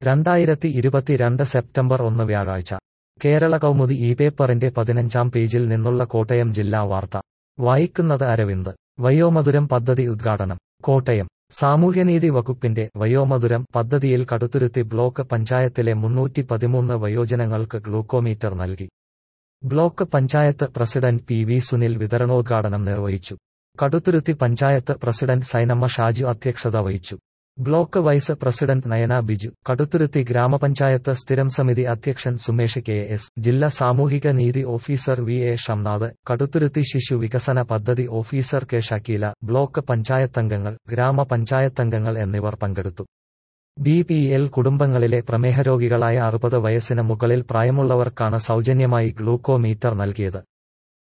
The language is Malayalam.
രണ്ടായിരത്തി ഇരുപത്തിരണ്ട് സെപ്റ്റംബർ ഒന്ന് വ്യാഴാഴ്ച കേരള കൗമുദി ഈ പേപ്പറിന്റെ പതിനഞ്ചാം പേജിൽ നിന്നുള്ള കോട്ടയം ജില്ലാ വാർത്ത വായിക്കുന്നത് അരവിന്ദ് വയോമധുരം പദ്ധതി ഉദ്ഘാടനം കോട്ടയം സാമൂഹ്യനീതി വകുപ്പിന്റെ വയോമധുരം പദ്ധതിയിൽ കടുത്തുരുത്തി ബ്ലോക്ക് പഞ്ചായത്തിലെ മുന്നൂറ്റി പതിമൂന്ന് വയോജനങ്ങൾക്ക് ഗ്ലൂക്കോമീറ്റർ നൽകി block panchayat president P V Sunil വിതരണോദ്ഘാടനം നിർവഹിച്ചു കടുത്തുരുത്തി പഞ്ചായത്ത് പ്രസിഡന്റ് സൈനമ്മ ഷാജു അധ്യക്ഷത വഹിച്ചു block vice president Nayana Biju Kaduthuruthy ഗ്രാമപഞ്ചായത്ത് സ്ഥിരം സമിതി അധ്യക്ഷൻ സുമേഷ് കെ എസ് ജില്ലാ സാമൂഹിക നീതി officer V A Shamnath Kaduthuruthy ശിശു വികസന പദ്ധതി ഓഫീസർ കെ ഷക്കീല ബ്ലോക്ക് പഞ്ചായത്തംഗങ്ങൾ ഗ്രാമപഞ്ചായത്തംഗങ്ങൾ എന്നിവർ പങ്കെടുത്തു ബി പി എൽ കുടുംബങ്ങളിലെ പ്രമേഹ രോഗികളായ അറുപത് വയസ്സിന് മുകളിൽ പ്രായമുള്ളവർക്കാണ് സൗജന്യമായി ഗ്ലൂക്കോമീറ്റർ നൽകിയത്